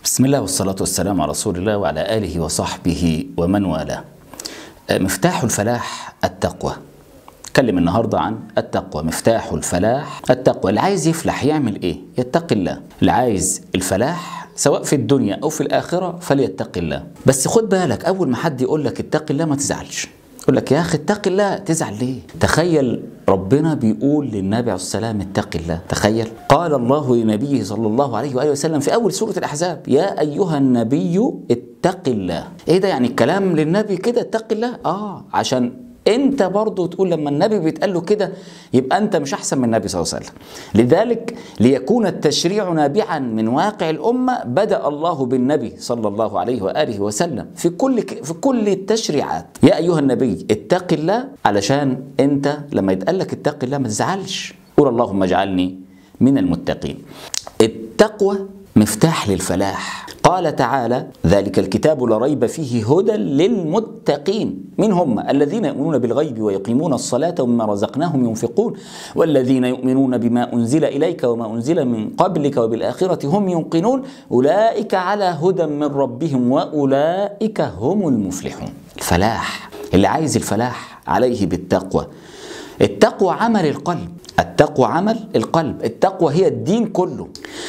بسم الله والصلاة والسلام على رسول الله وعلى آله وصحبه ومن والاه. مفتاح الفلاح التقوى. اتكلم النهارده عن التقوى، مفتاح الفلاح التقوى، اللي عايز يفلح يعمل ايه؟ يتقي الله، اللي عايز الفلاح سواء في الدنيا او في الاخره فليتقي الله، بس خد بالك اول ما حد يقول لك اتق الله ما تزعلش. يقول لك يا اخي اتق الله تزعل ليه؟ تخيل ربنا بيقول للنبي عليه السلام اتق الله، تخيل قال الله لنبيه صلى الله عليه واله وسلم في اول سوره الاحزاب يا ايها النبي اتق الله. ايه ده يعني الكلام للنبي كده اتق الله؟ اه عشان انت برضه تقول لما النبي بيتقال له كده يبقى انت مش احسن من النبي صلى الله عليه وسلم لذلك ليكون التشريع نابعا من واقع الامه بدا الله بالنبي صلى الله عليه واله وسلم في كل في كل التشريعات يا ايها النبي اتق الله علشان انت لما يتقال لك اتق الله ما تزعلش قول اللهم اجعلني من المتقين التقوى مفتاح للفلاح قال تعالى ذلك الكتاب لا ريب فيه هدى للمتقين من هم الذين يؤمنون بالغيب ويقيمون الصلاة ومما رزقناهم ينفقون والذين يؤمنون بما أنزل إليك وما أنزل من قبلك وبالآخرة هم يوقنون أولئك على هدى من ربهم وأولئك هم المفلحون الفلاح اللي عايز الفلاح عليه بالتقوى التقوى عمل القلب التقوى عمل القلب التقوى هي الدين كله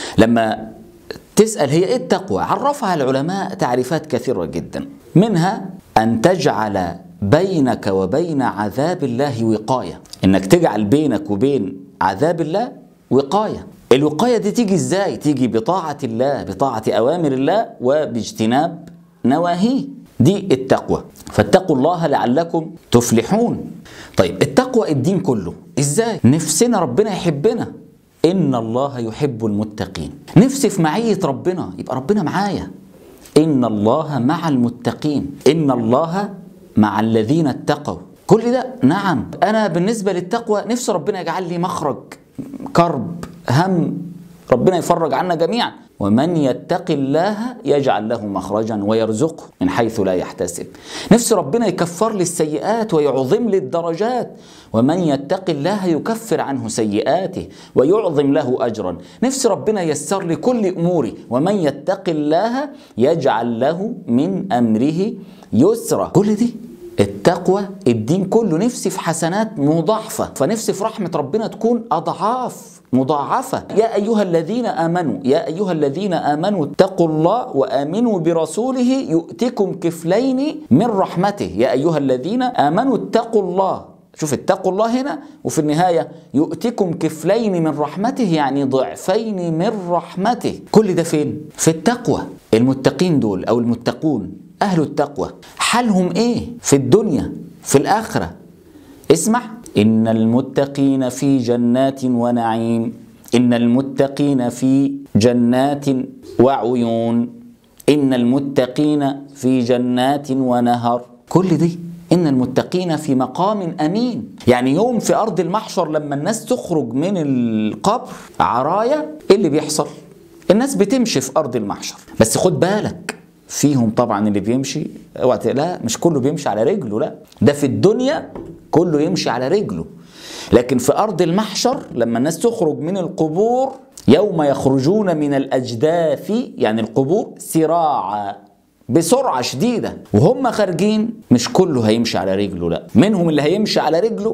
لما تسأل هي ايه التقوى عرفها العلماء تعريفات كثيرة جدا منها أن تجعل بينك وبين عذاب الله وقاية إنك تجعل بينك وبين عذاب الله وقاية الوقاية دي تيجي ازاي تيجي بطاعة الله بطاعة أوامر الله وباجتناب نواهيه دي التقوى فاتقوا الله لعلكم تفلحون طيب التقوى الدين كله ازاي نفسنا ربنا يحبنا إن الله يحب المتقين نفسي في معية ربنا يبقى ربنا معايا إن الله مع المتقين إن الله مع الذين اتقوا كل ده نعم أنا بالنسبة للتقوى نفسي ربنا يجعل لي مخرج كرب هم ربنا يفرج عنا جميعا ومن يتق الله يجعل له مخرجا ويرزقه من حيث لا يحتسب نفس ربنا يكفر لي السيئات ويعظم لي الدرجات ومن يتق الله يكفر عنه سيئاته ويعظم له اجرا نفس ربنا يسر لي كل اموري ومن يتق الله يجعل له من امره يسرا كل دي التقوى الدين كله نفسي في حسنات مضاعفة فنفسي في رحمة ربنا تكون أضعاف مضاعفة يا أيها الذين آمنوا يا أيها الذين آمنوا اتقوا الله وآمنوا برسوله يؤتكم كفلين من رحمته يا أيها الذين آمنوا اتقوا الله شوف اتقوا الله هنا وفي النهاية يؤتكم كفلين من رحمته يعني ضعفين من رحمته كل ده فين؟ في التقوى المتقين دول أو المتقون أهل التقوى حالهم إيه في الدنيا في الآخرة اسمع إن المتقين في جنات ونعيم إن المتقين في جنات وعيون إن المتقين في جنات ونهر كل دي إن المتقين في مقام أمين يعني يوم في أرض المحشر لما الناس تخرج من القبر عرايا إيه اللي بيحصل الناس بتمشي في أرض المحشر بس خد بالك فيهم طبعا اللي بيمشي اوعى لا مش كله بيمشي على رجله لا ده في الدنيا كله يمشي على رجله لكن في ارض المحشر لما الناس تخرج من القبور يوم يخرجون من الاجداث يعني القبور سراعا بسرعة شديدة وهم خارجين مش كله هيمشي على رجله لا منهم اللي هيمشي على رجله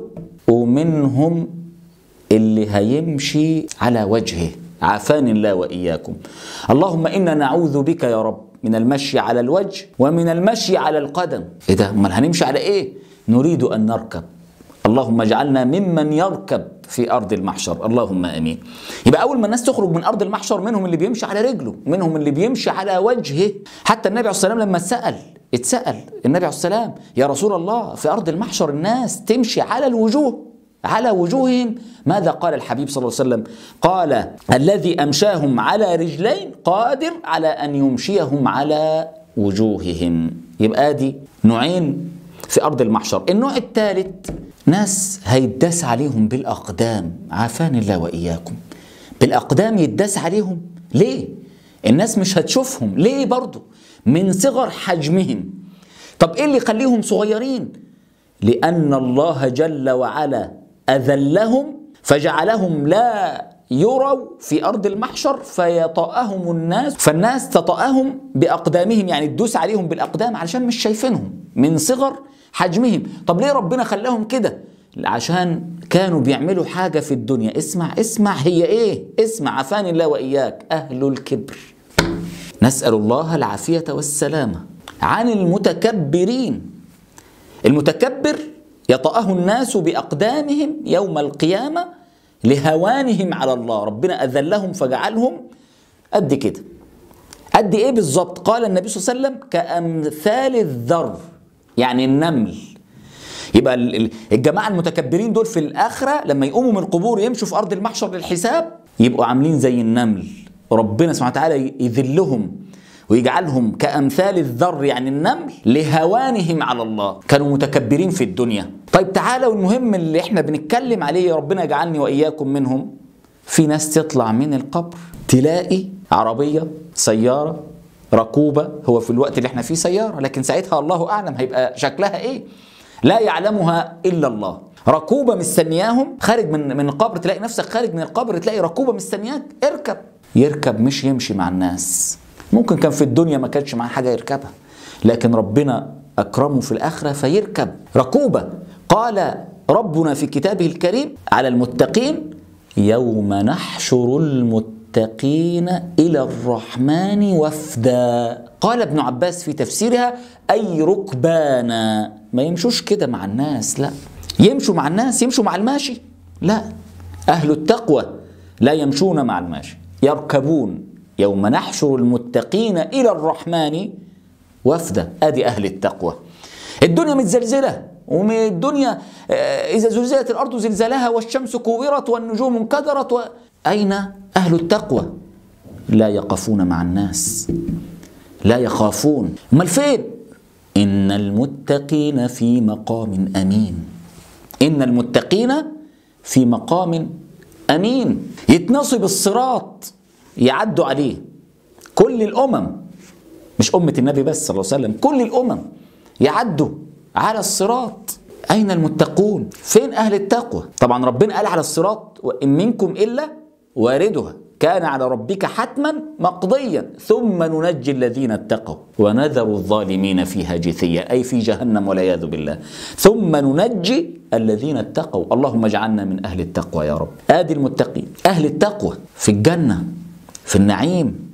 ومنهم اللي هيمشي على وجهه عافاني الله وإياكم اللهم إنا نعوذ بك يا رب من المشي على الوجه ومن المشي على القدم ايه ده امال هنمشي على ايه نريد ان نركب اللهم اجعلنا ممن يركب في ارض المحشر اللهم امين يبقى اول ما الناس تخرج من ارض المحشر منهم اللي بيمشي على رجله منهم اللي بيمشي على وجهه حتى النبي عليه الصلاه والسلام لما اتسال اتسال النبي عليه السلام يا رسول الله في ارض المحشر الناس تمشي على الوجوه على وجوههم ماذا قال الحبيب صلى الله عليه وسلم قال الذي امشاهم على رجلين قادر على ان يمشيهم على وجوههم يبقى دي نوعين في ارض المحشر النوع الثالث ناس هيداس عليهم بالاقدام عافاني الله واياكم بالاقدام يداس عليهم ليه الناس مش هتشوفهم ليه برضو من صغر حجمهم طب ايه اللي يخليهم صغيرين لان الله جل وعلا اذلهم فجعلهم لا يروا في أرض المحشر فيطأهم الناس فالناس تطأهم بأقدامهم يعني تدوس عليهم بالأقدام علشان مش شايفينهم من صغر حجمهم طب ليه ربنا خلاهم كده عشان كانوا بيعملوا حاجة في الدنيا اسمع اسمع هي ايه اسمع عفاني الله وإياك أهل الكبر نسأل الله العافية والسلامة عن المتكبرين المتكبر يطأه الناس بأقدامهم يوم القيامة لهوانهم على الله ربنا أذلهم فجعلهم قد كده قد إيه بالظبط قال النبي صلى الله عليه وسلم كأمثال الذر يعني النمل يبقى الجماعة المتكبرين دول في الآخرة لما يقوموا من القبور يمشوا في أرض المحشر للحساب يبقوا عاملين زي النمل ربنا سبحانه وتعالى يذلهم ويجعلهم كأمثال الذر يعني النمل لهوانهم على الله كانوا متكبرين في الدنيا طيب تعالوا المهم اللي احنا بنتكلم عليه يا ربنا يجعلني وإياكم منهم في ناس تطلع من القبر تلاقي عربية سيارة ركوبة هو في الوقت اللي احنا فيه سيارة لكن ساعتها الله أعلم هيبقى شكلها ايه لا يعلمها إلا الله ركوبة مستنياهم خارج من من القبر تلاقي نفسك خارج من القبر تلاقي ركوبة مستنياك اركب يركب مش يمشي مع الناس ممكن كان في الدنيا ما كانش معاه حاجة يركبها لكن ربنا أكرمه في الآخرة فيركب ركوبة قال ربنا في كتابه الكريم على المتقين يوم نحشر المتقين إلى الرحمن وفدا قال ابن عباس في تفسيرها أي ركبانا ما يمشوش كده مع الناس لا يمشوا مع الناس يمشوا مع الماشي لا أهل التقوى لا يمشون مع الماشي يركبون يوم نحشر المتقين إلى الرحمن وفدا أدي أهل التقوى الدنيا متزلزلة ومن الدنيا إذا زلزلت الأرض زلزالها والشمس كورت والنجوم انكدرت و... أين أهل التقوى لا يقفون مع الناس لا يخافون امال فين ان المتقين في مقام امين ان المتقين في مقام امين يتنصب الصراط يعدوا عليه كل الامم مش امه النبي بس صلى الله عليه وسلم كل الامم يعدوا على الصراط اين المتقون فين اهل التقوى طبعا ربنا قال على الصراط وان منكم الا واردها كان على ربك حتما مقضيا ثم ننجي الذين اتقوا ونذر الظالمين فيها جثيا اي في جهنم والعياذ بالله ثم ننجي الذين اتقوا اللهم اجعلنا من اهل التقوى يا رب ادي المتقين اهل التقوى في الجنه في النعيم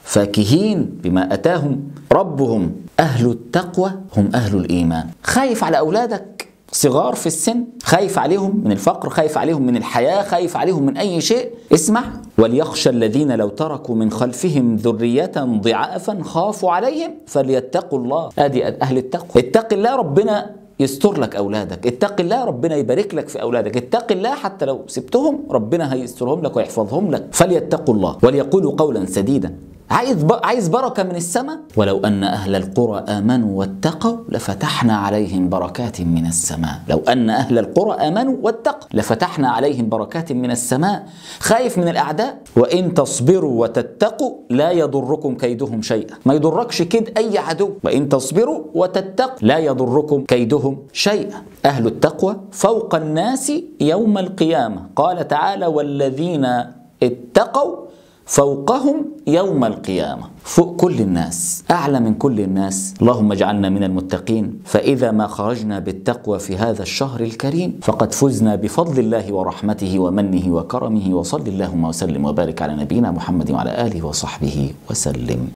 فاكهين بما اتاهم ربهم اهل التقوى هم اهل الايمان خايف على اولادك صغار في السن خايف عليهم من الفقر خايف عليهم من الحياة خايف عليهم من أي شيء اسمع وليخشى الذين لو تركوا من خلفهم ذرية ضعافا خافوا عليهم فليتقوا الله ادي أهل التقوى اتق الله ربنا يستر لك أولادك اتق الله ربنا يبارك لك في أولادك اتق الله حتى لو سبتهم ربنا هيسترهم لك ويحفظهم لك فليتقوا الله وليقولوا قولا سديدا عايز ب... عايز بركه من السماء ولو ان اهل القرى امنوا واتقوا لفتحنا عليهم بركات من السماء لو ان اهل القرى امنوا واتقوا لفتحنا عليهم بركات من السماء خايف من الاعداء وان تصبروا وتتقوا لا يضركم كيدهم شيئا ما يضركش كيد اي عدو وان تصبروا وتتقوا لا يضركم كيدهم شيئا اهل التقوى فوق الناس يوم القيامه قال تعالى والذين اتقوا فوقهم يوم القيامة فوق كل الناس أعلى من كل الناس اللهم اجعلنا من المتقين فإذا ما خرجنا بالتقوى في هذا الشهر الكريم فقد فزنا بفضل الله ورحمته ومنه وكرمه وصل اللهم وسلم وبارك على نبينا محمد وعلى آله وصحبه وسلم